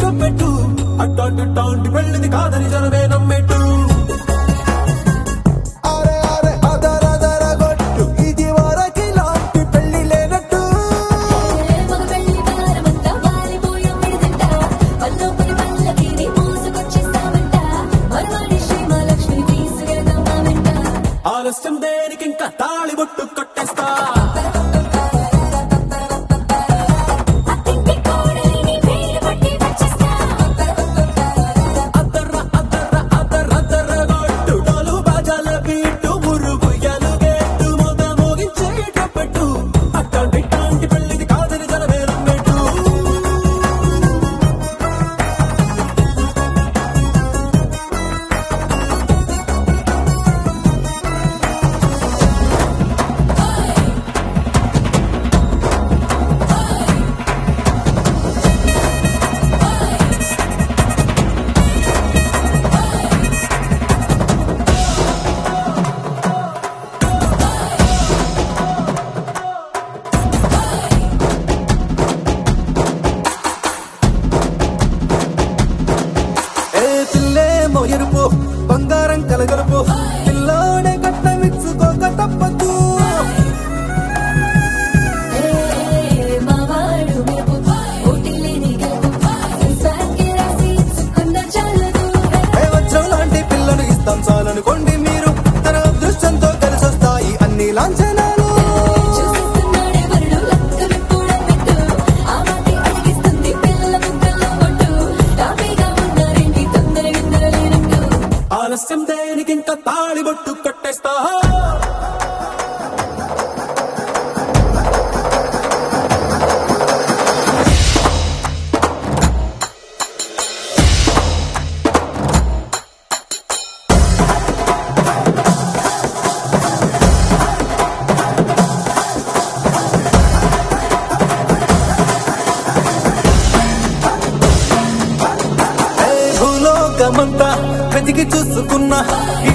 పెట్టు అట్టాంటి పెళ్ళిది కాదని జనమే నమ్మెట్టు అరే అరే అదర అదర గొట్టు ఇది వరకి లాంటి పెళ్లి లేనట్టు మగ పెళ్లి వారమంతా వాలిపోయే విడిదింట పల్లోపలి పల్లకిని మోసుకొచ్చేస్తామంట మరవాడి శ్రీమహాలక్ష్మి తీసుకెళ్దామా వెంట ఆలస్యం దేనికి ఇంకా తాళి బొట్టు కట్టేస్తా అత్తింటి కోడలిని వేలు పట్టి వచ్చేస్తా అద్దర్ర అద్దర్ర అద్దర్ర అద్దర్ర గొట్టు డోలు బాజాల బీటు మురుగు ఎలుగేట్టు మొద మోగించేటപ്പെട്ടു అట్టాంటి ఇట్టాంటి పెళ్ళిది కాదని జనమే నమ్మెట్టు ఏ పిల్లేమో ఎరుపు బంగారం కలగలుపు పిల్లోడే కట్నమిచ్చుకోక తప్పదు ఏ మావాడు మెరుపు ఓటిలేని గెలుపు సంసారికి రాసి ఇచ్చుకున్న చాలదు ఏ వజ్రం లాంటి పిల్లను ఇస్తాం చాలనుకోండి మీరు తన అదృష్టంతో కలిసొస్తాయి అన్ని లాంఛనాలు చూసిస్తున్నాడే వరుడు లక్కను కూడా పెట్టు ఆ మాటి అడిగిస్తుంది పిల్లల ముద్దల్లో కొట్టు టాపీగా ఉన్నారేంటి తొందర విందర లేనట్టు ఆలస్యం దేనికి ఇంకా తాళి బొట్టు కట్టేస్తా ఏ భూలోకమంతా వెతికి చూసుకున్నా ఈ